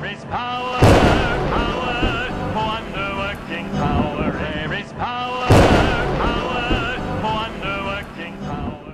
There is power, power, wonder-working power. There is power, power, wonder-working power.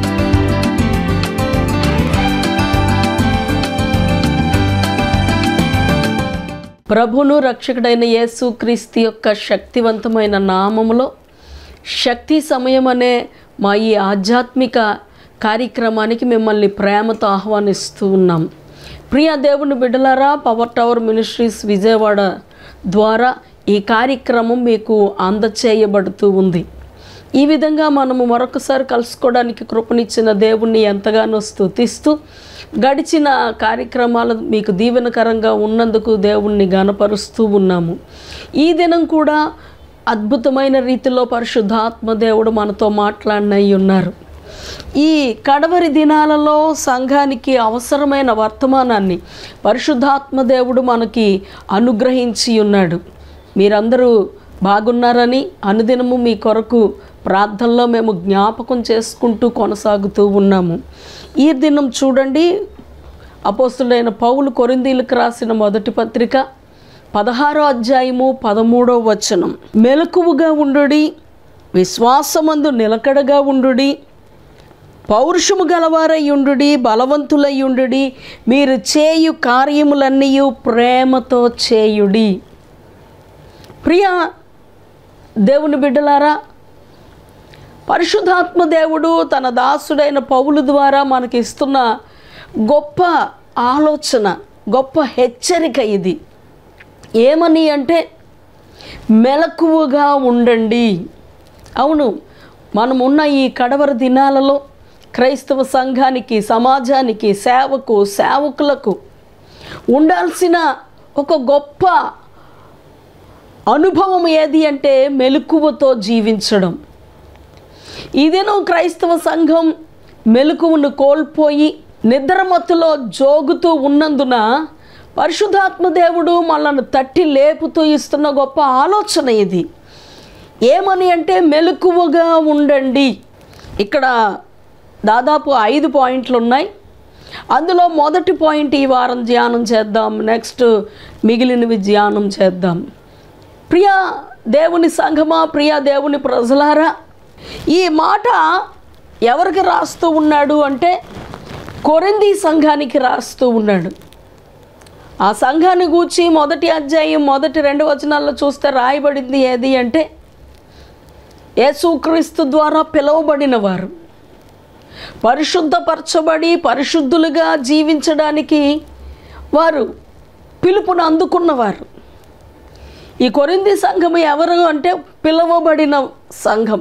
ప్రభును రక్షకుడైన యేసు క్రీస్తు యొక్క శక్తివంతమైన నామములో శక్తి సమయం అనే మా ఈ ఆధ్యాత్మిక కార్యక్రమానికి మిమ్మల్ని ప్రేమతో ఆహ్వానిస్తూ ఉన్నాం ప్రియ దేవుని బిడ్డలారా పవర్ టవర్ మినిస్ట్రీస్ విజయవాడ ద్వారా ఈ కార్యక్రమం మీకు అందచేయబడుతూ ఉంది ఈ విధంగా మనము మరొకసారి కలుసుకోవడానికి కృపనిచ్చిన దేవుణ్ణి ఎంతగానో స్తుతిస్తూ గడిచిన కార్యక్రమాలు మీకు దీవెనకరంగా ఉన్నందుకు దేవుణ్ణి గనపరుస్తూ ఉన్నాము ఈ దినం కూడా అద్భుతమైన రీతిలో పరిశుద్ధాత్మ దేవుడు మనతో మాట్లాడినై ఉన్నారు ఈ కడవరి దినాలలో సంఘానికి అవసరమైన వర్తమానాన్ని పరిశుద్ధాత్మ దేవుడు మనకి అనుగ్రహించి ఉన్నాడు మీరందరూ బాగున్నారని అనుదినము మీ కొరకు ప్రార్థనలో మేము జ్ఞాపకం చేసుకుంటూ కొనసాగుతూ ఉన్నాము ఈ దినం చూడండి అపోస్తుడైన పౌలు కొరిందీలకు రాసిన మొదటి పత్రిక పదహారో అధ్యాయము పదమూడో వచనం మెలకువగా ఉండుడి విశ్వాసమందు నిలకడగా ఉండుడి పౌరుషము గలవారయ్యుండుడి బలవంతులయ్యుండుడి మీరు చేయు కార్యములన్నీ ప్రేమతో చేయుడి ప్రియ దేవుని బిడ్డలారా పరిశుద్ధాత్మ దేవుడు తన దాసుడైన పౌలు ద్వారా మనకి ఇస్తున్న గొప్ప ఆలోచన గొప్ప హెచ్చరిక ఇది ఏమని అంటే మెలకువగా ఉండండి అవును మనమున్న ఈ కడవర దినాలలో క్రైస్తవ సంఘానికి సమాజానికి సేవకు సేవకులకు ఉండాల్సిన ఒక గొప్ప అనుభవం ఏది అంటే మెలకువతో జీవించడం ఇదేనో క్రైస్తవ సంఘం మెలకువను కోల్పోయి నిద్రమత్తులో జోగుతూ ఉన్నందున పరిశుద్ధాత్మ దేవుడు మనల్ని తట్టి లేపుతూ ఇస్తున్న గొప్ప ఆలోచన ఇది ఏమని అంటే మెలకువగా ఉండండి ఇక్కడ దాదాపు ఐదు పాయింట్లు ఉన్నాయి అందులో మొదటి పాయింట్ ఈ వారం ధ్యానం చేద్దాం నెక్స్ట్ మిగిలినవి ధ్యానం చేద్దాం ప్రియా దేవుని సంఘమా ప్రియా దేవుని ప్రజలారా ఈ మాట ఎవరికి రాస్తూ ఉన్నాడు అంటే కొరింది సంఘానికి రాస్తూ ఉన్నాడు ఆ సంఘాన్ని గూర్చి మొదటి అధ్యాయం మొదటి రెండు వచనాల్లో చూస్తే రాయబడింది ఏది అంటే యేసుక్రీస్తు ద్వారా పిలువబడిన వారు పరిశుద్ధపరచబడి పరిశుద్ధులుగా జీవించడానికి వారు పిలుపును అందుకున్నవారు ఈ కొరింది సంఘం ఎవరు అంటే పిలువబడిన సంఘం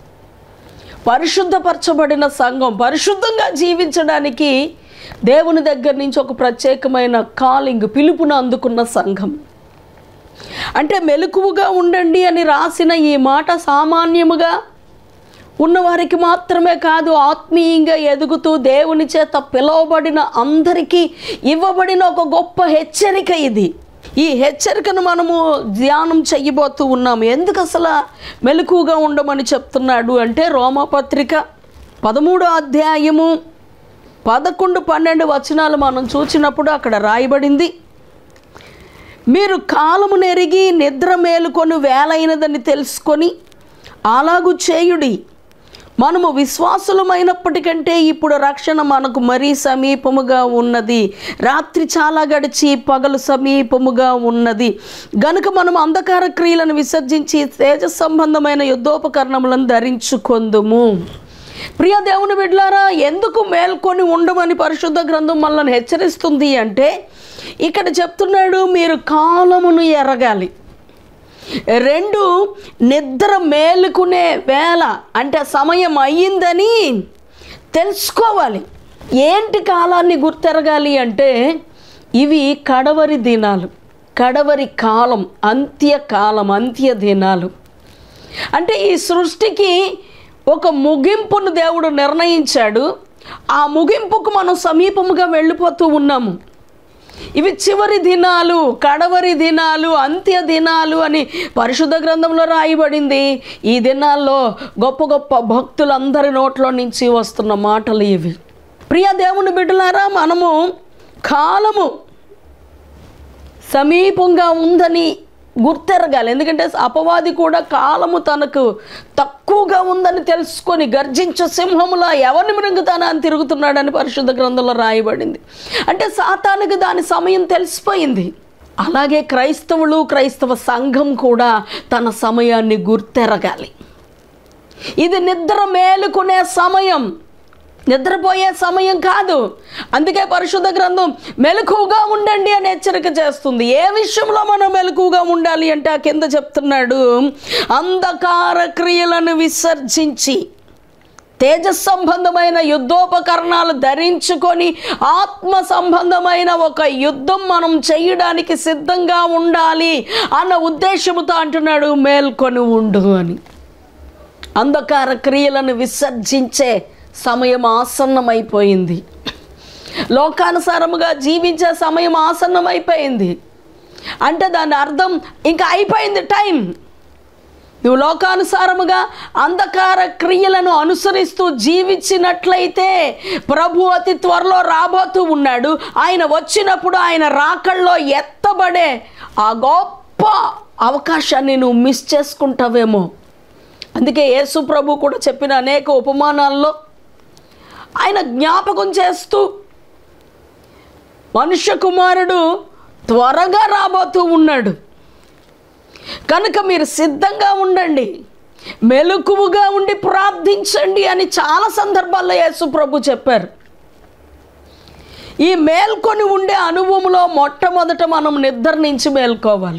పరిశుద్ధపరచబడిన సంఘం పరిశుద్ధంగా జీవించడానికి దేవుని దగ్గర నుంచి ఒక ప్రత్యేకమైన కాలింగ్ పిలుపును అందుకున్న సంఘం అంటే మెలకువగా ఉండండి అని రాసిన ఈ మాట సామాన్యముగా ఉన్నవారికి మాత్రమే కాదు ఆత్మీయంగా ఎదుగుతూ దేవుని చేత పిలువబడిన అందరికీ ఇవ్వబడిన ఒక గొప్ప హెచ్చరిక ఇది ఈ హెచ్చరికను మనము ధ్యానం చెయ్యబోతూ ఉన్నాము ఎందుకు అసలు మెలకువగా ఉండమని చెప్తున్నాడు అంటే రోమపత్రిక పదమూడో అధ్యాయము పదకొండు పన్నెండు వచనాలు మనం చూసినప్పుడు అక్కడ రాయబడింది మీరు కాలము నెరిగి నిద్ర మేలుకొని వేలైనదని తెలుసుకొని అలాగు చేయుడి మనము విశ్వాసులమైనప్పటికంటే ఇప్పుడు రక్షణ మనకు మరీ సమీపముగా ఉన్నది రాత్రి చాలా గడిచి పగలు సమీపముగా ఉన్నది గనుక మనం అంధకార క్రియలను విసర్జించి తేజ సంబంధమైన యుద్ధోపకరణములను ధరించుకొందుము ప్రియ దేవుని బిడ్లారా ఎందుకు మేల్కొని ఉండమని పరిశుద్ధ గ్రంథం మనల్ని హెచ్చరిస్తుంది అంటే ఇక్కడ చెప్తున్నాడు మీరు కాలమును ఎరగాలి రెండు నిద్ర మేలుకునే వేళ అంటే సమయం అయ్యిందని తెలుసుకోవాలి ఏంటి కాలాన్ని గుర్తెరగాలి అంటే ఇవి కడవరి దినాలు కడవరి కాలం అంత్యకాలం అంత్య దినాలు అంటే ఈ సృష్టికి ఒక ముగింపును దేవుడు నిర్ణయించాడు ఆ ముగింపుకు మనం సమీపముగా వెళ్ళిపోతూ ఉన్నాము ఇవి చివరి దినాలు కడవరి దినాలు అంత్య దినాలు అని పరిశుద్ధ గ్రంథంలో రాయబడింది ఈ దినాల్లో గొప్ప గొప్ప భక్తులందరి నోట్లో నుంచి వస్తున్న మాటలు ఇవి ప్రియ దేవుని బిడ్డలారా మనము కాలము సమీపంగా ఉందని గుర్తెరగాలి ఎందుకంటే అపవాది కూడా కాలము తనకు తక్కువగా ఉందని తెలుసుకొని గర్జించ సింహములా ఎవరిని మృంగుతానా అని తిరుగుతున్నాడని పరిశుద్ధ గ్రంథంలో రాయబడింది అంటే సాతానికి దాని సమయం తెలిసిపోయింది అలాగే క్రైస్తవులు క్రైస్తవ సంఘం కూడా తన సమయాన్ని గుర్తెరగాలి ఇది నిద్ర మేలుకునే సమయం నిద్రపోయే సమయం కాదు అందుకే పరిశుద్ధ గ్రంథం మెలకుగా ఉండండి అని హెచ్చరిక చేస్తుంది ఏ విషయంలో మనం మెలకుగా ఉండాలి అంటే ఆ కింద చెప్తున్నాడు అంధకార క్రియలను విసర్జించి తేజ సంబంధమైన యుద్ధోపకరణాలు ధరించుకొని ఆత్మ సంబంధమైన ఒక యుద్ధం మనం చేయడానికి సిద్ధంగా ఉండాలి అన్న ఉద్దేశంతో అంటున్నాడు మేల్కొని ఉండు అని అంధకార క్రియలను విసర్జించే సమయం ఆసన్నమైపోయింది లోకానుసారముగా జీవించే సమయం ఆసన్నమైపోయింది అంటే దాని అర్థం ఇంకా అయిపోయింది టైం నువ్వు లోకానుసారముగా అంధకార క్రియలను అనుసరిస్తూ జీవించినట్లయితే ప్రభు అతి త్వరలో రాబోతూ ఉన్నాడు ఆయన వచ్చినప్పుడు ఆయన రాకల్లో ఎత్తబడే ఆ గొప్ప అవకాశాన్ని నువ్వు మిస్ చేసుకుంటావేమో అందుకే యేసు ప్రభు కూడా చెప్పిన అనేక ఉపమానాల్లో ఆయన జ్ఞాపకం చేస్తూ మనుష్య కుమారుడు త్వరగా రాబోతూ ఉన్నాడు కనుక మీరు సిద్ధంగా ఉండండి మెలకువగా ఉండి ప్రార్థించండి అని చాలా సందర్భాల్లో యేసు ప్రభు చెప్పారు ఈ మేల్కొని ఉండే అనుభవంలో మొట్టమొదట మనం నిద్ర నుంచి మేల్కోవాలి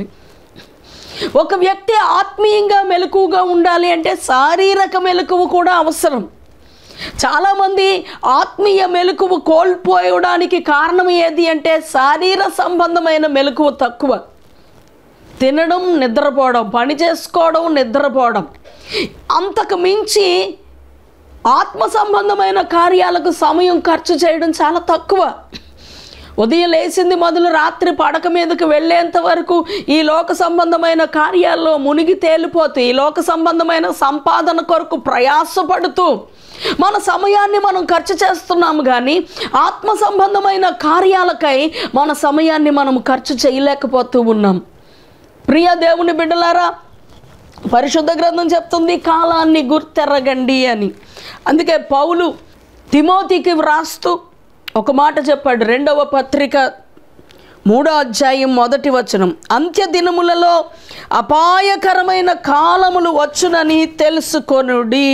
ఒక వ్యక్తి ఆత్మీయంగా మెలకువగా ఉండాలి అంటే శారీరక మెలకువ కూడా అవసరం చాలామంది ఆత్మీయ మెలకువ కోల్పోయడానికి కారణం ఏది అంటే శారీర సంబంధమైన మెలకువ తక్కువ తినడం నిద్రపోవడం పని చేసుకోవడం నిద్రపోవడం అంతకు మించి ఆత్మ సంబంధమైన కార్యాలకు సమయం ఖర్చు చేయడం చాలా తక్కువ ఉదయం లేచింది మొదలు రాత్రి పడక మీదకి వెళ్ళేంత వరకు ఈ లోక సంబంధమైన కార్యాల్లో మునిగి తేలిపోతూ ఈ లోక సంబంధమైన సంపాదన కొరకు ప్రయాసపడుతూ మన సమయాన్ని మనం ఖర్చు చేస్తున్నాము కానీ ఆత్మ సంబంధమైన కార్యాలకై మన సమయాన్ని మనం ఖర్చు చేయలేకపోతూ ఉన్నాం ప్రియ దేవుని బిడ్డలారా పరిశుద్ధ గ్రంథం చెప్తుంది కాలాన్ని గుర్తెరగండి అని అందుకే పౌలు తిమోతికి వ్రాస్తూ ఒక మాట చెప్పాడు రెండవ పత్రిక మూడో అధ్యాయం మొదటి వచనం అంత్య దినములలో అపాయకరమైన కాలములు వచ్చునని తెలుసుకొనుడి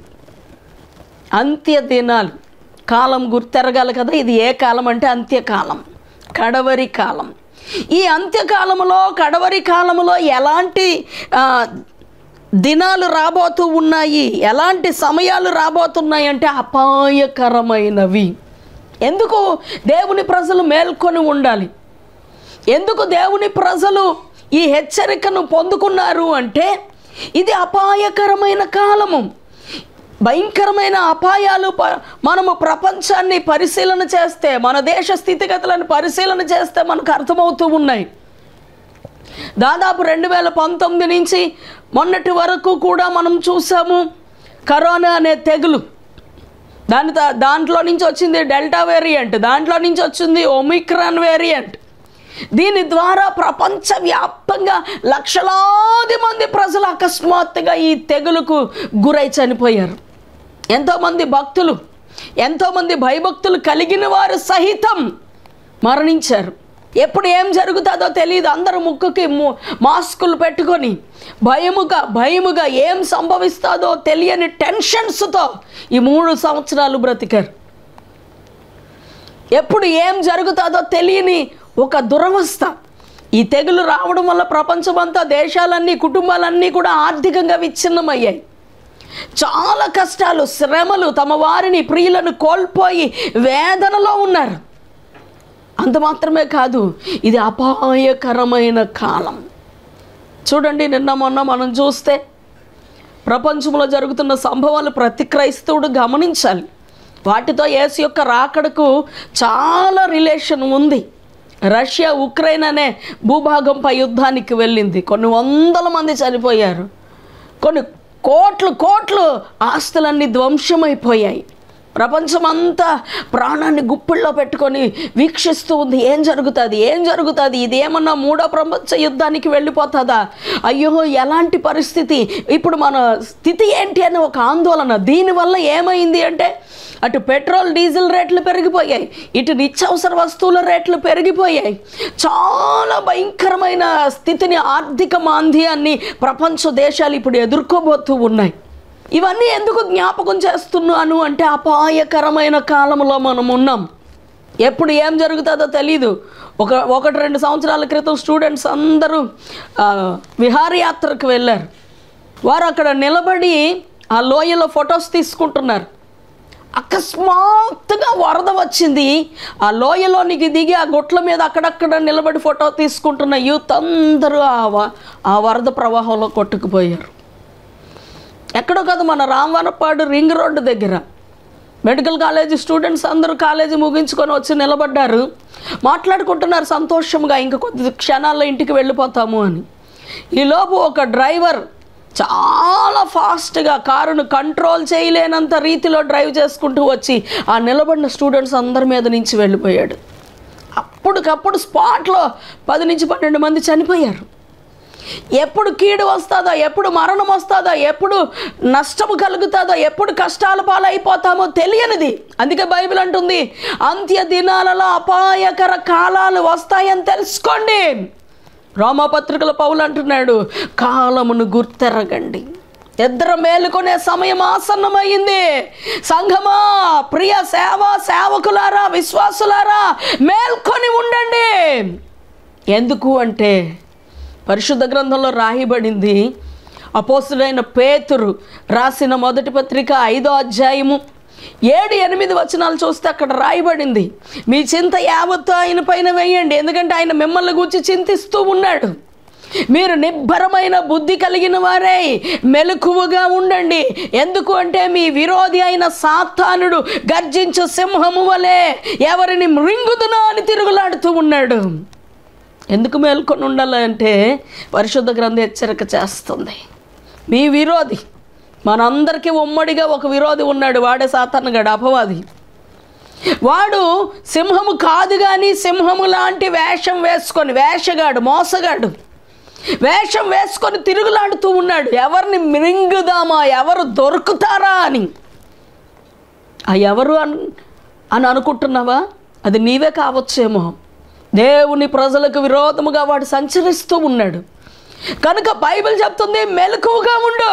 అంత్య దినాలు కాలం గుర్తెరగాలి కదా ఇది ఏ కాలం అంటే అంత్యకాలం కడవరి కాలం ఈ అంత్యకాలములో కడవరి కాలములో ఎలాంటి ఆ, దినాలు రాబోతూ ఉన్నాయి ఎలాంటి సమయాలు రాబోతున్నాయి అంటే అపాయకరమైనవి ఎందుకు దేవుని ప్రజలు మేల్కొని ఉండాలి ఎందుకు దేవుని ప్రజలు ఈ హెచ్చరికను పొందుకున్నారు అంటే ఇది అపాయకరమైన కాలము భయంకరమైన అపాయాలు ప- మనము ప్రపంచాన్ని పరిశీలన చేస్తే మన దేశ స్థితిగతులను పరిశీలన చేస్తే మనకు అర్థమవుతూ ఉన్నాయి దాదాపు రెండు వేల పంతొమ్మిది నుంచి మొన్నటి వరకు కూడా మనం చూసాము కరోనా అనే తెగులు దాని దా- దాంట్లో నుంచి వచ్చింది డెల్టా వేరియంట్ దాంట్లో నుంచి వచ్చింది ఒమిక్రాన్ వేరియంట్ దీని ద్వారా ప్రపంచవ్యాప్తంగా లక్షలాది మంది ప్రజలు అకస్మాత్తుగా ఈ తెగులుకు గురై చనిపోయారు ఎంతోమంది భక్తులు ఎంతోమంది భయభక్తులు కలిగిన వారు సహితం మరణించారు ఎప్పుడు ఏం జరుగుతుందో తెలియదు అందరూ ముక్కుకి ము- మాస్కులు పెట్టుకొని భయముగా భయముగా ఏం సంభవిస్తుందో తెలియని టెన్షన్స్తో ఈ మూడు సంవత్సరాలు బ్రతికారు ఎప్పుడు ఏం జరుగుతుందో తెలియని ఒక దురవస్థ ఈ తెగులు రావడం వల్ల ప్రపంచమంతా దేశాలన్నీ కుటుంబాలన్నీ కూడా ఆర్థికంగా విచ్ఛిన్నమయ్యాయి చాలా కష్టాలు శ్రమలు తమ వారిని ప్రియులను కోల్పోయి వేదనలో ఉన్నారు అంత మాత్రమే కాదు ఇది అపాయకరమైన కాలం చూడండి నిన్న మొన్న మనం చూస్తే ప్రపంచంలో జరుగుతున్న సంభవాలు ప్రతి క్రైస్తవుడు గమనించాలి వాటితో యేసు యొక్క రాకడకు చాలా రిలేషన్ ఉంది రష్యా ఉక్రెయిన్ అనే భూభాగంపై యుద్ధానికి వెళ్ళింది కొన్ని వందల మంది చనిపోయారు కొన్ని కోట్లు కోట్లు ఆస్తులన్నీ ధ్వంసమైపోయాయి ప్రపంచమంతా ప్రాణాన్ని గుప్పిళ్ళలో పెట్టుకొని వీక్షిస్తూ ఉంది ఏం జరుగుతుంది ఏం జరుగుతుంది ఇది ఏమన్నా మూడో ప్రపంచ యుద్ధానికి వెళ్ళిపోతుందా అయ్యో ఎలాంటి పరిస్థితి ఇప్పుడు మన స్థితి ఏంటి అని ఒక ఆందోళన దీనివల్ల ఏమైంది అంటే అటు పెట్రోల్ డీజిల్ రేట్లు పెరిగిపోయాయి ఇటు నిత్యావసర వస్తువుల రేట్లు పెరిగిపోయాయి చాలా భయంకరమైన స్థితిని ఆర్థిక మాంద్యాన్ని ప్రపంచ దేశాలు ఇప్పుడు ఎదుర్కోబోతూ ఉన్నాయి ఇవన్నీ ఎందుకు జ్ఞాపకం చేస్తున్నాను అంటే అపాయకరమైన కాలంలో మనం ఉన్నాం ఎప్పుడు ఏం జరుగుతుందో తెలీదు ఒక ఒకటి రెండు సంవత్సరాల క్రితం స్టూడెంట్స్ అందరూ ఆ, విహారయాత్రకు వెళ్ళారు వారు అక్కడ నిలబడి ఆ లోయలో ఫొటోస్ తీసుకుంటున్నారు అకస్మాత్తుగా వరద వచ్చింది ఆ లోయలోనికి దిగి ఆ గుట్ల మీద అక్కడక్కడ నిలబడి ఫోటో తీసుకుంటున్న యూత్ అందరూ ఆ వ- ఆ వరద ప్రవాహంలో కొట్టుకుపోయారు ఎక్కడో కాదు మన రామవనపాడు రింగ్ రోడ్డు దగ్గర మెడికల్ కాలేజీ స్టూడెంట్స్ అందరూ కాలేజీ ముగించుకొని వచ్చి నిలబడ్డారు మాట్లాడుకుంటున్నారు సంతోషంగా ఇంక కొద్ది క్షణాల్లో ఇంటికి వెళ్ళిపోతాము అని ఈలోపు ఒక డ్రైవర్ చాలా ఫాస్ట్గా కారును కంట్రోల్ చేయలేనంత రీతిలో డ్రైవ్ చేసుకుంటూ వచ్చి ఆ నిలబడిన స్టూడెంట్స్ అందరి మీద నుంచి వెళ్ళిపోయాడు అప్పటికప్పుడు స్పాట్లో పది నుంచి పన్నెండు మంది చనిపోయారు ఎప్పుడు కీడు వస్తుందో ఎప్పుడు మరణం వస్తుందో ఎప్పుడు నష్టము కలుగుతుందో ఎప్పుడు కష్టాల పాలైపోతామో తెలియనిది అందుకే బైబిల్ అంటుంది అంత్య దినాలలో అపాయకర కాలాలు వస్తాయని తెలుసుకోండి రోమపత్రికల పౌలు అంటున్నాడు కాలమును గుర్తెరగండి ఇద్దరు మేలుకొనే సమయం ఆసన్నమైంది సంఘమా ప్రియ సేవ సేవకులారా విశ్వాసులారా మేల్కొని ఉండండి ఎందుకు అంటే పరిశుద్ధ గ్రంథంలో రాయబడింది అపోస్తుడైన పేతురు రాసిన మొదటి పత్రిక ఐదో అధ్యాయము ఏడు ఎనిమిది వచనాలు చూస్తే అక్కడ రాయబడింది మీ చింత యావత్తు ఆయన పైన వేయండి ఎందుకంటే ఆయన మిమ్మల్ని గురించి చింతిస్తూ ఉన్నాడు మీరు నిబ్బరమైన బుద్ధి కలిగిన వారే మెలకువగా ఉండండి ఎందుకు అంటే మీ విరోధి అయిన సాతానుడు గర్జించు సింహము వలె ఎవరిని మృంగుదునా అని తిరుగులాడుతూ ఉన్నాడు ఎందుకు మేల్కొని ఉండాలంటే పరిశుద్ధ గ్రంథ హెచ్చరిక చేస్తుంది మీ విరోధి మనందరికీ ఉమ్మడిగా ఒక విరోధి ఉన్నాడు వాడే సాతానుగాడు అపవాది వాడు సింహము కాదు కానీ సింహము లాంటి వేషం వేసుకొని వేషగాడు మోసగాడు వేషం వేసుకొని తిరుగులాడుతూ ఉన్నాడు ఎవరిని మింగుదామా ఎవరు దొరుకుతారా అని ఆ ఎవరు అన్ అని అనుకుంటున్నావా అది నీవే కావచ్చేమో దేవుని ప్రజలకు విరోధముగా వాడు సంచరిస్తూ ఉన్నాడు కనుక బైబిల్ చెప్తుంది మెలకువగా ఉండు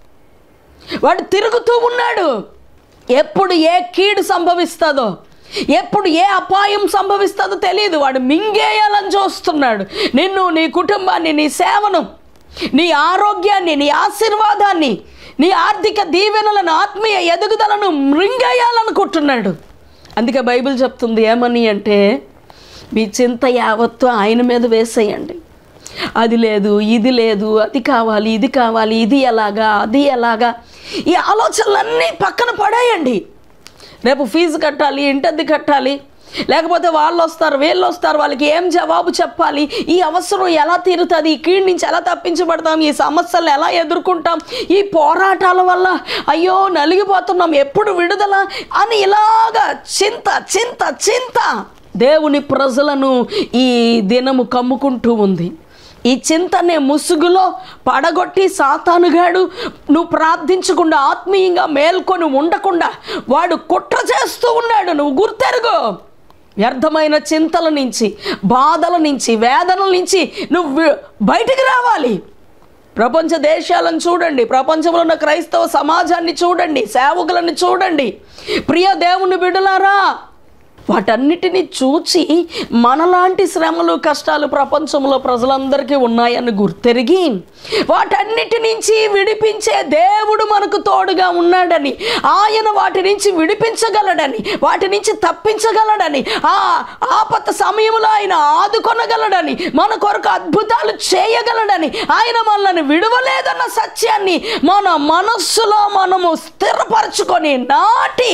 వాడు తిరుగుతూ ఉన్నాడు ఎప్పుడు ఏ కీడు సంభవిస్తుందో ఎప్పుడు ఏ అపాయం సంభవిస్తుందో తెలియదు వాడు మింగేయాలని చూస్తున్నాడు నిన్ను నీ కుటుంబాన్ని నీ సేవను నీ ఆరోగ్యాన్ని నీ ఆశీర్వాదాన్ని నీ ఆర్థిక దీవెనలను ఆత్మీయ ఎదుగుదలను మృంగేయాలనుకుంటున్నాడు అందుకే బైబిల్ చెప్తుంది ఏమని అంటే మీ చింత యావత్తు ఆయన మీద వేసేయండి అది లేదు ఇది లేదు అది కావాలి ఇది కావాలి ఇది ఎలాగా అది ఎలాగా ఈ ఆలోచనలన్నీ పక్కన పడేయండి రేపు ఫీజు కట్టాలి ఇంటద్ది కట్టాలి లేకపోతే వాళ్ళు వస్తారు వీళ్ళు వస్తారు వాళ్ళకి ఏం జవాబు చెప్పాలి ఈ అవసరం ఎలా తీరుతుంది ఈ కీడు నుంచి ఎలా తప్పించబడతాం ఈ సమస్యలు ఎలా ఎదుర్కొంటాం ఈ పోరాటాల వల్ల అయ్యో నలిగిపోతున్నాం ఎప్పుడు విడుదల అని ఇలాగా చింత చింత చింత దేవుని ప్రజలను ఈ దినము కమ్ముకుంటూ ఉంది ఈ చింతనే ముసుగులో పడగొట్టి సాతానుగాడు నువ్వు ప్రార్థించకుండా ఆత్మీయంగా మేల్కొని ఉండకుండా వాడు కుట్ర చేస్తూ ఉన్నాడు నువ్వు గుర్తెరుగు వ్యర్థమైన చింతల నుంచి బాధల నుంచి వేదనల నుంచి నువ్వు వి- బయటికి రావాలి ప్రపంచ దేశాలను చూడండి ప్రపంచంలో ఉన్న క్రైస్తవ సమాజాన్ని చూడండి సేవకులను చూడండి ప్రియ దేవుని బిడ్డలారా వాటన్నిటిని చూచి మనలాంటి శ్రమలు కష్టాలు ప్రపంచంలో ప్రజలందరికీ ఉన్నాయని గుర్తెరిగి వాటన్నిటి నుంచి విడిపించే దేవుడు మనకు తోడుగా ఉన్నాడని ఆయన వాటి నుంచి విడిపించగలడని వాటి నుంచి తప్పించగలడని ఆ ఆపత సమయంలో ఆయన ఆదుకొనగలడని మన కొరకు అద్భుతాలు చేయగలడని ఆయన మనల్ని విడవలేదన్న సత్యాన్ని మన మనస్సులో మనము స్థిరపరచుకొని నాటి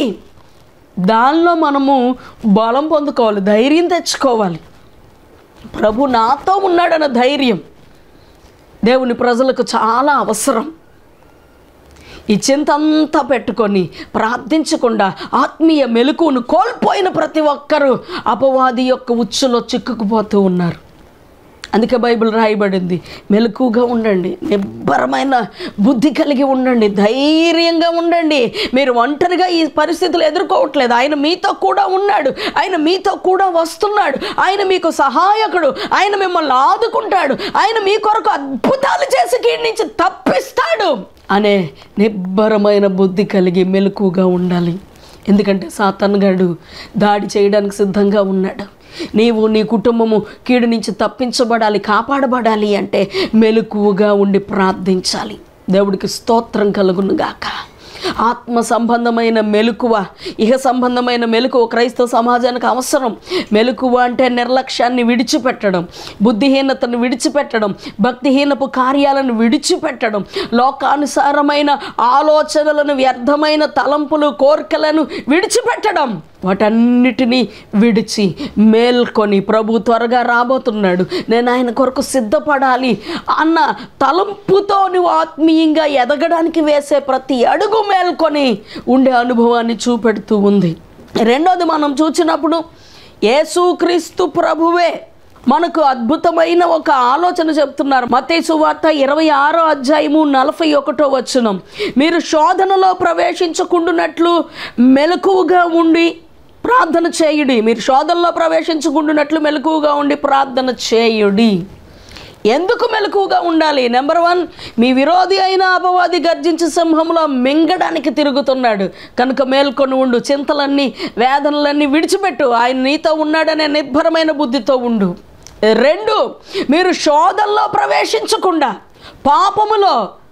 దానిలో మనము బలం పొందుకోవాలి ధైర్యం తెచ్చుకోవాలి ప్రభు నాతో ఉన్నాడన్న ధైర్యం దేవుని ప్రజలకు చాలా అవసరం ఈ చింతంతా పెట్టుకొని ప్రార్థించకుండా ఆత్మీయ మెలకువను కోల్పోయిన ప్రతి ఒక్కరూ అపవాది యొక్క ఉచ్చులో చిక్కుకుపోతూ ఉన్నారు అందుకే బైబిల్ రాయబడింది మెలకుగా ఉండండి నిబ్బరమైన బుద్ధి కలిగి ఉండండి ధైర్యంగా ఉండండి మీరు ఒంటరిగా ఈ పరిస్థితులు ఎదుర్కోవట్లేదు ఆయన మీతో కూడా ఉన్నాడు ఆయన మీతో కూడా వస్తున్నాడు ఆయన మీకు సహాయకుడు ఆయన మిమ్మల్ని ఆదుకుంటాడు ఆయన మీ కొరకు అద్భుతాలు చేసి కీడి నుంచి తప్పిస్తాడు అనే నిబ్బరమైన బుద్ధి కలిగి మెలకుగా ఉండాలి ఎందుకంటే సాతన్గాడు దాడి చేయడానికి సిద్ధంగా ఉన్నాడు నీవు నీ కుటుంబము కీడు నుంచి తప్పించబడాలి కాపాడబడాలి అంటే మెలకువగా ఉండి ప్రార్థించాలి దేవుడికి స్తోత్రం కలుగును గాక ఆత్మ సంబంధమైన మెలకువ ఇహ సంబంధమైన మెలకువ క్రైస్తవ సమాజానికి అవసరం మెలకువ అంటే నిర్లక్ష్యాన్ని విడిచిపెట్టడం బుద్ధిహీనతను విడిచిపెట్టడం భక్తిహీనపు కార్యాలను విడిచిపెట్టడం లోకానుసారమైన ఆలోచనలను వ్యర్థమైన తలంపులు కోరికలను విడిచిపెట్టడం వాటన్నిటినీ విడిచి మేల్కొని ప్రభు త్వరగా రాబోతున్నాడు నేను ఆయన కొరకు సిద్ధపడాలి అన్న తలంపుతో నువ్వు ఆత్మీయంగా ఎదగడానికి వేసే ప్రతి అడుగు మేల్కొని ఉండే అనుభవాన్ని చూపెడుతూ ఉంది రెండోది మనం చూసినప్పుడు యేసుక్రీస్తు ప్రభువే మనకు అద్భుతమైన ఒక ఆలోచన చెప్తున్నారు మతేసు వార్త ఇరవై ఆరో అధ్యాయము నలభై ఒకటో వచనం మీరు శోధనలో ప్రవేశించకుండునట్లు మెలకువగా ఉండి ప్రార్థన చేయుడి మీరు శోధనలో ప్రవేశించకుండునట్లు మెలకువగా ఉండి ప్రార్థన చేయుడి ఎందుకు మెలకువగా ఉండాలి నెంబర్ వన్ మీ విరోధి అయిన అపవాది గర్జించే సింహంలో మింగడానికి తిరుగుతున్నాడు కనుక మేల్కొని ఉండు చింతలన్నీ వేదనలన్నీ విడిచిపెట్టు ఆయన నీతో ఉన్నాడనే నిబ్బరమైన బుద్ధితో ఉండు రెండు మీరు శోధనలో ప్రవేశించకుండా పాపములో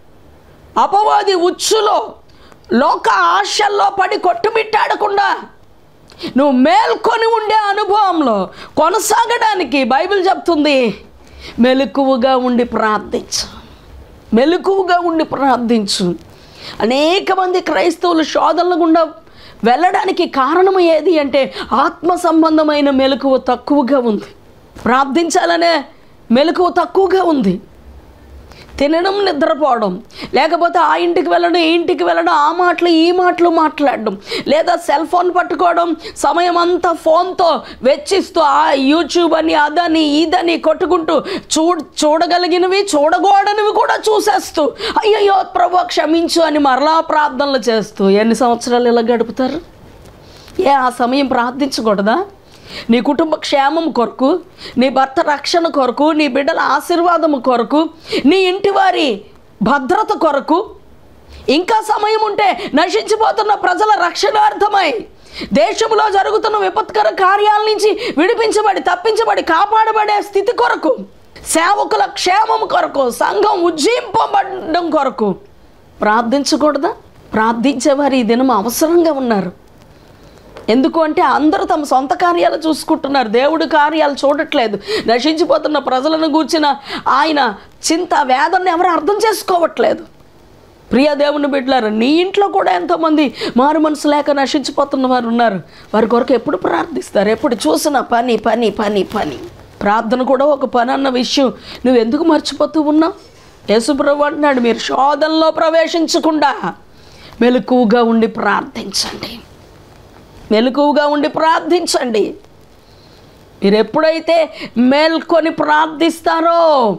అపవాది ఉచ్చులో లోక ఆశల్లో పడి కొట్టుమిట్టాడకుండా నువ్వు మేల్కొని ఉండే అనుభవంలో కొనసాగడానికి బైబిల్ చెప్తుంది మెలకువగా ఉండి ప్రార్థించు మెలకువగా ఉండి ప్రార్థించు అనేక మంది క్రైస్తవులు శోధనల గుండా వెళ్ళడానికి కారణం ఏది అంటే ఆత్మ సంబంధమైన మెలకువ తక్కువగా ఉంది ప్రార్థించాలనే మెలకువ తక్కువగా ఉంది తినడం నిద్రపోవడం లేకపోతే ఆ ఇంటికి వెళ్ళడం ఈ ఇంటికి వెళ్ళడం ఆ మాటలు ఈ మాటలు మాట్లాడడం లేదా సెల్ ఫోన్ పట్టుకోవడం సమయం అంతా ఫోన్తో వెచ్చిస్తూ ఆ యూట్యూబ్ అని అదని ఇదని కొట్టుకుంటూ చూ చూడగలిగినవి చూడకూడనివి కూడా చూసేస్తూ అయ్యయ్యో ప్రభు క్షమించు అని మరలా ప్రార్థనలు చేస్తూ ఎన్ని సంవత్సరాలు ఇలా గడుపుతారు ఏ ఆ సమయం ప్రార్థించకూడదా నీ కుటుంబ క్షేమం కొరకు నీ భర్త రక్షణ కొరకు నీ బిడ్డల ఆశీర్వాదం కొరకు నీ ఇంటి వారి భద్రత కొరకు ఇంకా సమయం ఉంటే నశించిపోతున్న ప్రజల రక్షణార్థమై దేశంలో జరుగుతున్న విపత్కర కార్యాల నుంచి విడిపించబడి తప్పించబడి కాపాడబడే స్థితి కొరకు సేవకుల క్షేమం కొరకు సంఘం ఉజ్జీంపబడడం కొరకు ప్రార్థించకూడదా ప్రార్థించేవారు ఈ దినం అవసరంగా ఉన్నారు ఎందుకు అంటే అందరూ తమ సొంత కార్యాలు చూసుకుంటున్నారు దేవుడి కార్యాలు చూడట్లేదు నశించిపోతున్న ప్రజలను గూర్చిన ఆయన చింత వేదనని ఎవరు అర్థం చేసుకోవట్లేదు ప్రియ దేవుని బిడ్డలారు నీ ఇంట్లో కూడా ఎంతోమంది మారు మనసు లేక నశించిపోతున్న వారు ఉన్నారు వారి కొరకు ఎప్పుడు ప్రార్థిస్తారు ఎప్పుడు చూసిన పని పని పని పని ప్రార్థన కూడా ఒక పని అన్న విషయం నువ్వు ఎందుకు మర్చిపోతూ ఉన్నావు యేసుప్రభు అంటున్నాడు మీరు శోధనలో ప్రవేశించకుండా మెలకువగా ఉండి ప్రార్థించండి మెలకువగా ఉండి ప్రార్థించండి మీరు ఎప్పుడైతే మేల్కొని ప్రార్థిస్తారో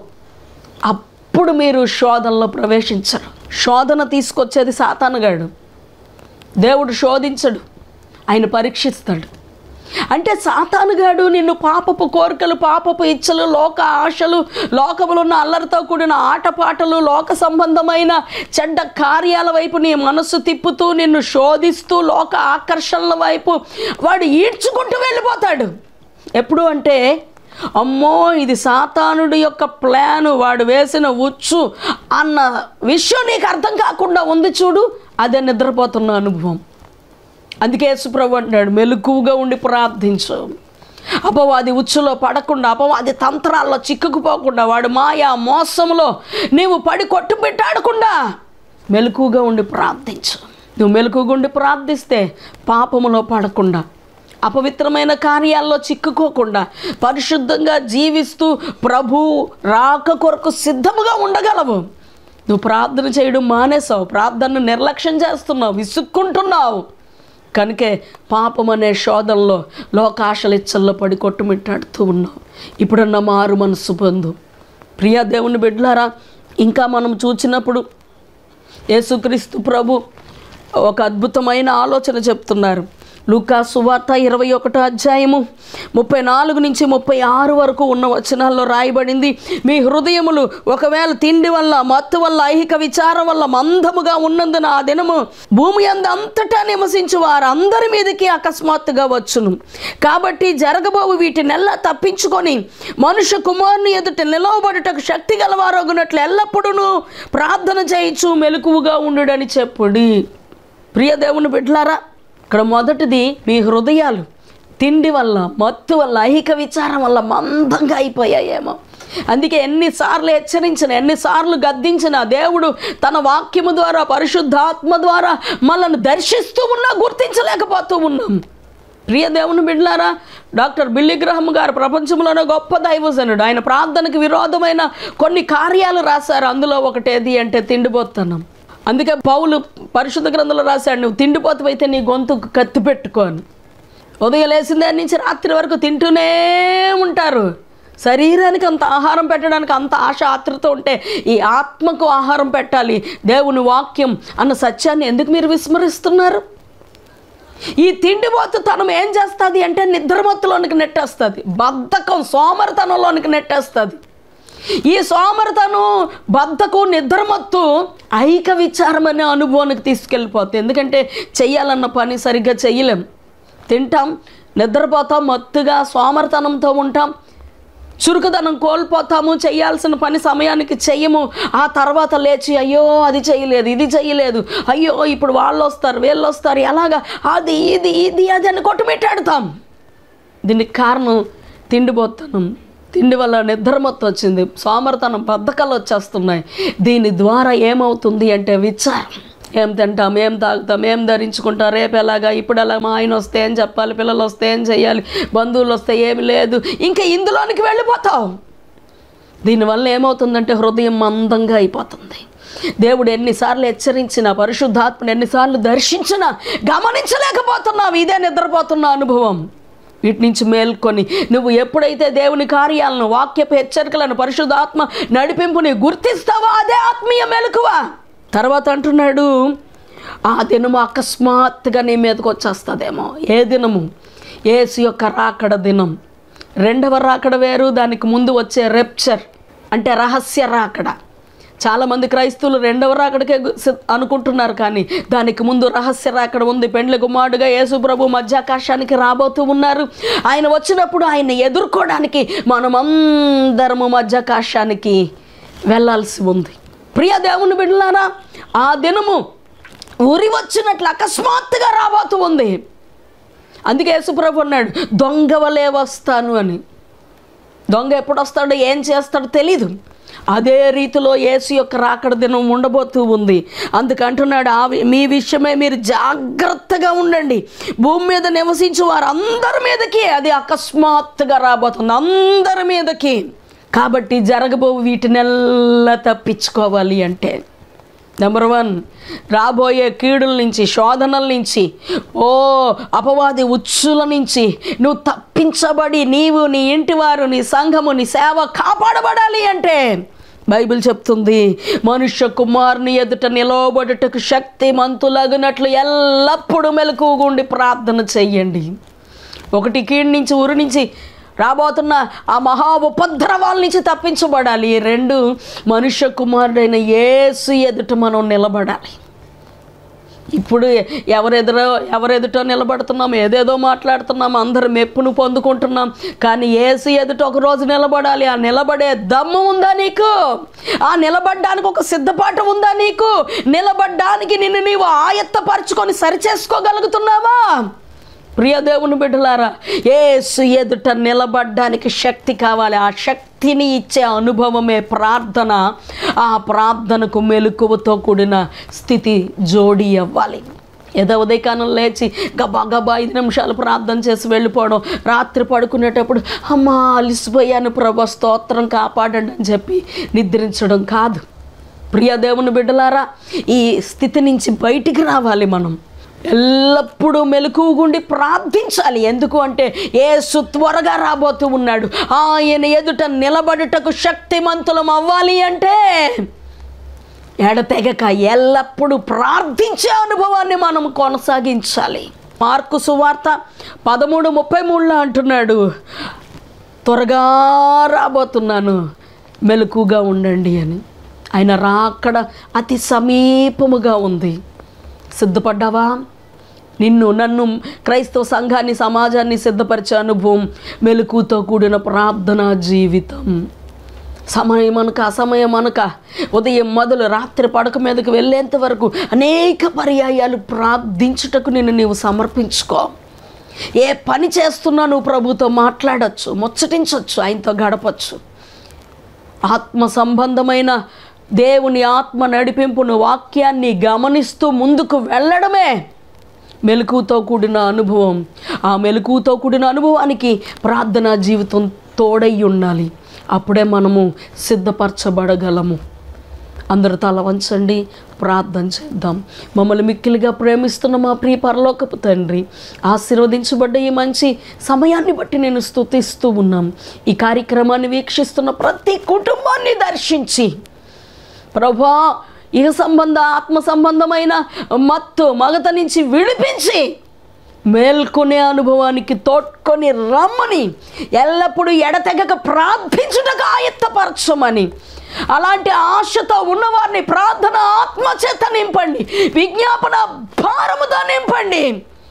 అప్పుడు మీరు శోధనలో ప్రవేశించరు శోధన తీసుకొచ్చేది సాతానుగాడు దేవుడు శోధించడు ఆయన పరీక్షిస్తాడు అంటే సాతానుగాడు నిన్ను పాపపు కోరికలు పాపపు ఇచ్చలు లోక ఆశలు లోకములో ఉన్న అల్లరితో కూడిన ఆటపాటలు లోక సంబంధమైన చెడ్డ కార్యాల వైపు నీ మనస్సు తిప్పుతూ నిన్ను శోధిస్తూ లోక ఆకర్షణల వైపు వాడు ఈడ్చుకుంటూ వెళ్ళిపోతాడు ఎప్పుడు అంటే అమ్మో ఇది సాతానుడి యొక్క ప్లాను వాడు వేసిన ఉచ్చు అన్న విషయం నీకు అర్థం కాకుండా ఉంది చూడు అదే నిద్రపోతున్న అనుభవం అందుకే యేసుప్రభు అంటున్నాడు మెలకువగా ఉండి ప్రార్థించు అపవాది ఉచ్చులో పడకుండా అపవాది తంత్రాల్లో చిక్కుకుపోకుండా వాడు మాయా మోసంలో నీవు పడి కొట్టు పెట్టాడకుండా మెలకువగా ఉండి ప్రార్థించు నువ్వు మెలకువగా ఉండి ప్రార్థిస్తే పాపములో పడకుండా అపవిత్రమైన కార్యాల్లో చిక్కుకోకుండా పరిశుద్ధంగా జీవిస్తూ ప్రభు రాక కొరకు సిద్ధముగా ఉండగలవు నువ్వు ప్రార్థన చేయడం మానేసావు ప్రార్థనను నిర్లక్ష్యం చేస్తున్నావు విసుక్కుంటున్నావు కనుకే పాపం అనే శోధనలో లోకాశల ఇచ్చల్లో పడి కొట్టుమిట్టాడుతూ ఉన్నావు ఇప్పుడన్న మారు మనసు పొందు ప్రియా దేవుని బిడ్డలారా ఇంకా మనం చూచినప్పుడు యేసుక్రీస్తు ప్రభు ఒక అద్భుతమైన ఆలోచన చెప్తున్నారు లూకా సువార్త ఇరవై ఒకటో అధ్యాయము ముప్పై నాలుగు నుంచి ముప్పై ఆరు వరకు ఉన్న వచనాల్లో రాయబడింది మీ హృదయములు ఒకవేళ తిండి వల్ల మత్తు వల్ల ఐహిక విచారం వల్ల మందముగా ఉన్నందున ఆ దినము భూమి అంద అంతటా నివసించు వారు అందరి మీదకి అకస్మాత్తుగా వచ్చును కాబట్టి జరగబోవు వీటినెల్లా తప్పించుకొని మనుష్య కుమారుని ఎదుట నిలవబడుటకు శక్తి గలవారొగునట్లు ఎల్లప్పుడూ ప్రార్థన చేయించు మెలకువగా ఉండుడని చెప్పుడి ప్రియ దేవుని బిడ్డలారా ఇక్కడ మొదటిది మీ హృదయాలు తిండి వల్ల మత్తు వల్ల ఐహిక విచారం వల్ల మందంగా అయిపోయాయేమో అందుకే ఎన్నిసార్లు హెచ్చరించిన ఎన్నిసార్లు గద్దించిన దేవుడు తన వాక్యము ద్వారా పరిశుద్ధాత్మ ద్వారా మనల్ని దర్శిస్తూ ఉన్నా గుర్తించలేకపోతూ ఉన్నాం ప్రియ దేవుని బిడ్డలారా డాక్టర్ బిల్లి గ్రహం గారు ప్రపంచంలోనే గొప్ప దైవజనుడు ఆయన ప్రార్థనకు విరోధమైన కొన్ని కార్యాలు రాశారు అందులో ఒకటేది అంటే తిండిపోతున్నాం అందుకే పౌలు పరిశుద్ధ గ్రంథంలో రాశాడు నువ్వు తిండిపోతమైతే నీ గొంతుకు కత్తి పెట్టుకోను ఉదయం లేచిన దాని నుంచి రాత్రి వరకు తింటూనే ఉంటారు శరీరానికి అంత ఆహారం పెట్టడానికి అంత ఆశ ఆతృత ఉంటే ఈ ఆత్మకు ఆహారం పెట్టాలి దేవుని వాక్యం అన్న సత్యాన్ని ఎందుకు మీరు విస్మరిస్తున్నారు ఈ తిండిపోతు తనం ఏం చేస్తుంది అంటే నిద్రమత్తులోనికి నెట్టేస్తుంది బద్ధకం సోమరితనంలోనికి నెట్టేస్తుంది ఈ సోమరితనం బద్ధకు నిద్రమత్తు ఐక విచారం అనే అనుభవానికి తీసుకెళ్ళిపోతుంది ఎందుకంటే చెయ్యాలన్న పని సరిగ్గా చెయ్యలేం తింటాం నిద్రపోతాం మత్తుగా సోమరితనంతో ఉంటాం చురుకుదనం కోల్పోతాము చేయాల్సిన పని సమయానికి చెయ్యము ఆ తర్వాత లేచి అయ్యో అది చేయలేదు ఇది చేయలేదు అయ్యో ఇప్పుడు వాళ్ళు వస్తారు వీళ్ళు వస్తారు ఎలాగా అది ఇది ఇది అది అని కొట్టుమిట్టాడుతాం దీనికి కారణం తిండిపోతానం తిండి వల్ల నిద్ర మొత్తం వచ్చింది సోమరతనం బద్ధకాలు వచ్చేస్తున్నాయి దీని ద్వారా ఏమవుతుంది అంటే విచారం ఏం తింటాం ఏం తాగుతాం ఏం ధరించుకుంటాం రేపు ఎలాగా ఇప్పుడు ఎలా మా ఆయన వస్తే ఏం చెప్పాలి పిల్లలు వస్తే ఏం చేయాలి బంధువులు వస్తే ఏమి లేదు ఇంకా ఇందులోనికి వెళ్ళిపోతావు దీనివల్ల ఏమవుతుందంటే హృదయం మందంగా అయిపోతుంది దేవుడు ఎన్నిసార్లు హెచ్చరించిన పరిశుద్ధాత్మను ఎన్నిసార్లు దర్శించినా గమనించలేకపోతున్నావు ఇదే నిద్రపోతున్న అనుభవం వీటి నుంచి మేల్కొని నువ్వు ఎప్పుడైతే దేవుని కార్యాలను వాక్యపు హెచ్చరికలను పరిశుద్ధాత్మ నడిపింపుని గుర్తిస్తావో అదే ఆత్మీయ మెలకువ తర్వాత అంటున్నాడు ఆ దినము అకస్మాత్తుగా నీ మీదకి వచ్చేస్తుందేమో ఏ దినము ఏసు యొక్క రాకడ దినం రెండవ రాకడ వేరు దానికి ముందు వచ్చే రెప్చర్ అంటే రహస్య రాకడ చాలామంది క్రైస్తవులు రెండవ రాకడకే గు- సి- అనుకుంటున్నారు కానీ దానికి ముందు రహస్య రాకడ ఉంది పెండ్లి కుమారుడుగా యేసు ప్రభు మధ్యాకాశానికి రాబోతూ ఉన్నారు ఆయన వచ్చినప్పుడు ఆయన ఎదుర్కోవడానికి మనమందరము మధ్యాకాశానికి వెళ్ళాల్సి ఉంది ప్రియ దేవుని బిడ్డలారా ఆ దినము ఉరి వచ్చినట్లు అకస్మాత్తుగా రాబోతూ ఉంది అందుకే యేసుప్రభు అన్నాడు దొంగ వలే వస్తాను అని దొంగ ఎప్పుడు వస్తాడో ఏం చేస్తాడో తెలీదు అదే రీతిలో యేసు యొక్క రాకడ దినం ఉండబోతూ ఉంది అందుకంటున్నాడు ఆ వి- మీ విషయమే మీరు జాగ్రత్తగా ఉండండి భూమి మీద నివసించే వారు అందరి మీదకి అది అకస్మాత్తుగా రాబోతుంది అందరి మీదకి కాబట్టి జరగబో వీటినెల్లా తప్పించుకోవాలి అంటే నెంబర్ వన్ రాబోయే కీడుల నుంచి శోధనల నుంచి ఓ అపవాది ఉచ్చుల నుంచి నువ్వు తప్పించబడి నీవు నీ ఇంటి వారు నీ సంఘము నీ సేవ కాపాడబడాలి అంటే బైబిల్ చెప్తుంది మనుష్య కుమారుని ఎదుట నిలవబడుటకు శక్తి మంతులగునట్లు ఎల్లప్పుడూ మెలకుగుండి ప్రార్థన చెయ్యండి ఒకటి కీడు నుంచి ఉరి నుంచి రాబోతున్న ఆ మహా ఉపద్రవాల నుంచి తప్పించబడాలి ఈ రెండు మనుష్య కుమారుడైన యేసు ఎదుట మనం నిలబడాలి ఇప్పుడు ఎవరెదురో ఎవరెదుటో నిలబడుతున్నాం ఏదేదో మాట్లాడుతున్నాం అందరు మెప్పును పొందుకుంటున్నాం కానీ ఏసు ఎదుట ఒక రోజు నిలబడాలి ఆ నిలబడే దమ్ము ఉందా నీకు ఆ నిలబడ్డానికి ఒక సిద్ధపాటు ఉందా నీకు నిలబడ్డానికి నిన్ను నీవు ఆయత్తపరుచుకొని సరిచేసుకోగలుగుతున్నావా ప్రియ దేవుని బిడ్డలారా ఏసు ఎదుట నిలబడ్డానికి శక్తి కావాలి ఆ శక్తిని ఇచ్చే అనుభవమే ప్రార్థన ఆ ప్రార్థనకు మెలకువతో కూడిన స్థితి జోడి అవ్వాలి ఏదో ఉదయకాలం లేచి గబా గబా ఐదు నిమిషాలు ప్రార్థన చేసి వెళ్ళిపోవడం రాత్రి పడుకునేటప్పుడు అమ్మా అలిసిపోయాను ప్రభా స్తోత్రం కాపాడండి అని చెప్పి నిద్రించడం కాదు ప్రియ దేవుని బిడ్డలారా ఈ స్థితి నుంచి బయటికి రావాలి మనం ఎల్లప్పుడూ మెలకుగుండి ప్రార్థించాలి ఎందుకు అంటే ఏసు త్వరగా రాబోతూ ఉన్నాడు ఆయన ఎదుట నిలబడుటకు శక్తిమంతులం అవ్వాలి అంటే ఎడతెగక ఎల్లప్పుడూ ప్రార్థించే అనుభవాన్ని మనం కొనసాగించాలి మార్కు సువార్త పదమూడు ముప్పై మూడులో అంటున్నాడు త్వరగా రాబోతున్నాను మెలకుగా ఉండండి అని ఆయన రాకడ అతి సమీపముగా ఉంది సిద్ధపడ్డావా నిన్ను నన్ను క్రైస్తవ సంఘాన్ని సమాజాన్ని సిద్ధపరిచే అనుభవం మెలకుతో కూడిన ప్రార్థనా జీవితం సమయం అనక అసమయం అనక ఉదయం మొదలు రాత్రి పడక మీదకు వెళ్ళేంత వరకు అనేక పర్యాయాలు ప్రార్థించుటకు నిన్ను నీవు సమర్పించుకో ఏ పని చేస్తున్నా నువ్వు ప్రభుతో మాట్లాడచ్చు ముచ్చటించవచ్చు ఆయనతో గడపచ్చు ఆత్మ సంబంధమైన దేవుని ఆత్మ నడిపింపును వాక్యాన్ని గమనిస్తూ ముందుకు వెళ్ళడమే మెలకుతో కూడిన అనుభవం ఆ మెలకుతో కూడిన అనుభవానికి ప్రార్థనా జీవితం తోడై ఉండాలి అప్పుడే మనము సిద్ధపరచబడగలము అందరు తల వంచండి ప్రార్థన చేద్దాం మమ్మల్ని మిక్కిలిగా ప్రేమిస్తున్న మా ప్రియ పరలోకపు తండ్రి ఆశీర్వదించబడ్డ ఈ మంచి సమయాన్ని బట్టి నేను స్తుతిస్తూ ఉన్నాం ఈ కార్యక్రమాన్ని వీక్షిస్తున్న ప్రతి కుటుంబాన్ని దర్శించి ప్రభా ఇహ సంబంధ ఆత్మ సంబంధమైన మత్తు మగత నుంచి విడిపించి మేల్కొనే అనుభవానికి తోడ్కొని రమ్మని ఎల్లప్పుడూ ఎడతెగక ప్రార్థించుటకు ఆయత్తపరచమని అలాంటి ఆశతో ఉన్నవారిని ప్రార్థన ఆత్మచేత నింపండి విజ్ఞాపన భారముతో నింపండి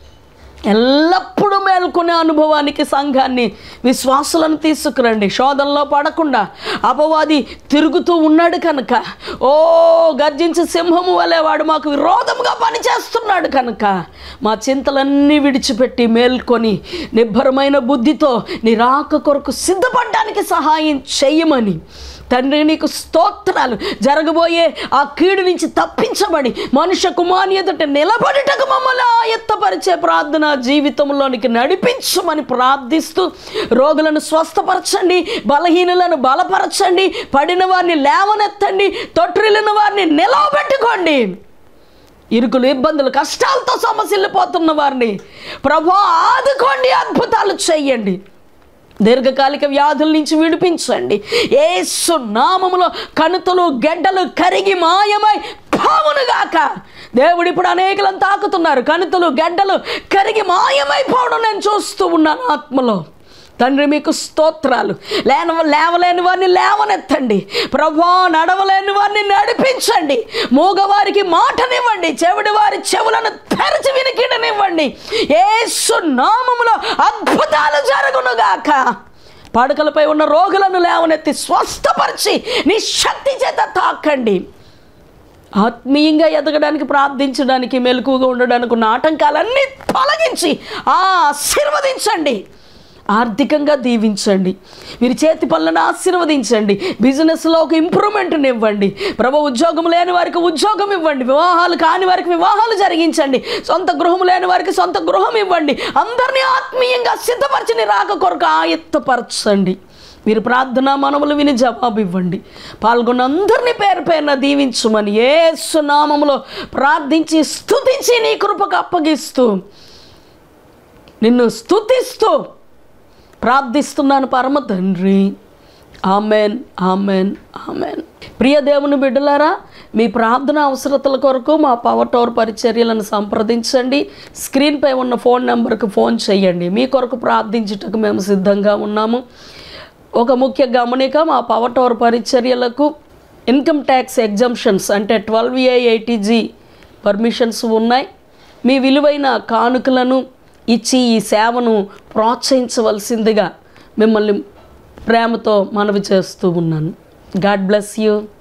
ఎల్లప్పుడూ మేల్కొనే అనుభవానికి సంఘాన్ని విశ్వాసులను తీసుకురండి శోధనలో పడకుండా అపవాది తిరుగుతూ ఉన్నాడు కనుక ఓ గర్జించే సింహము వలె వాడు మాకు విరోధముగా పనిచేస్తున్నాడు కనుక మా చింతలన్నీ విడిచిపెట్టి మేల్కొని నిబ్బరమైన బుద్ధితో నిరాక కొరకు సిద్ధపడడానికి సహాయం చెయ్యమని తండ్రి నీకు స్తోత్రాలు జరగబోయే ఆ కీడు నుంచి తప్పించబడి మనుష్య కుమారి ఎదుట నిలబడుటకు మమ్మల్ని ఆయత్తపరిచే ప్రార్థన జీవితంలోనికి నడిపించమని ప్రార్థిస్తూ రోగులను స్వస్థపరచండి బలహీనులను బలపరచండి పడిన వారిని లేవనెత్తండి తొట్టిల్లిన వారిని నిలవబెట్టుకోండి ఇరుకులు ఇబ్బందులు కష్టాలతో సమస్యలు వారిని ప్రభా ఆదుకోండి అద్భుతాలు చెయ్యండి దీర్ఘకాలిక వ్యాధుల నుంచి విడిపించండి ఏసు నామములో కణుతులు గెడ్డలు కరిగి మాయమై పావునుగాక దేవుడు ఇప్పుడు అనేకలను తాకుతున్నారు కణుతులు గెడ్డలు కరిగి మాయమైపోవడం నేను చూస్తూ ఉన్నాను ఆత్మలో తండ్రి మీకు స్తోత్రాలు లేన లేవలేని వారిని లేవనెత్తండి ప్రభా నడవలేని వారిని నడిపించండి మూగవారికి మాటనివ్వండి చెవిడి వారి చెవులను తెరచి వినికిడనివ్వండి ఏసు నామములో అద్భుతాలు జరుగునుగాక పడకలపై ఉన్న రోగులను లేవనెత్తి స్వస్థపరిచి నీ శక్తి చేత తాకండి ఆత్మీయంగా ఎదగడానికి ప్రార్థించడానికి మెలకుగా ఉండడానికి ఉన్న ఆటంకాలన్నీ తొలగించి ఆశీర్వదించండి ఆర్థికంగా దీవించండి మీరు చేతి పనులను ఆశీర్వదించండి బిజినెస్లో ఒక ఇంప్రూవ్మెంట్ని ఇవ్వండి ప్రభు ఉద్యోగం లేని వారికి ఉద్యోగం ఇవ్వండి వివాహాలు కాని వారికి వివాహాలు జరిగించండి సొంత గృహం లేని వారికి సొంత గృహం ఇవ్వండి అందరినీ ఆత్మీయంగా సిద్ధపరిచి నీ రాక కొరకు ఆయత్తపరచండి మీరు ప్రార్థన మనములు విని జవాబు ఇవ్వండి పాల్గొన్న అందరినీ పేరు పేరున దీవించమని ఏ సునామములో ప్రార్థించి స్తుతించి నీ కృపకు అప్పగిస్తూ నిన్ను స్తుతిస్తూ ప్రార్థిస్తున్నాను పరమ తండ్రి ఆమెన్ ఆమెన్ ఆమెన్ ప్రియ దేవుని బిడ్డలారా మీ ప్రార్థన అవసరతల కొరకు మా పవర్ టవర్ పరిచర్యలను సంప్రదించండి స్క్రీన్పై ఉన్న ఫోన్ నెంబర్కి ఫోన్ చేయండి మీ కొరకు ప్రార్థించుటకు మేము సిద్ధంగా ఉన్నాము ఒక ముఖ్య గమనిక మా పవర్ టవర్ పరిచర్యలకు ఇన్కమ్ ట్యాక్స్ ఎగ్జంప్షన్స్ అంటే ట్వెల్వ్ ఏ ఎయిటీజీ పర్మిషన్స్ ఉన్నాయి మీ విలువైన కానుకలను ఇచ్చి ఈ సేవను ప్రోత్సహించవలసిందిగా మిమ్మల్ని ప్రేమతో మనవి చేస్తూ ఉన్నాను గాడ్ బ్లెస్ యూ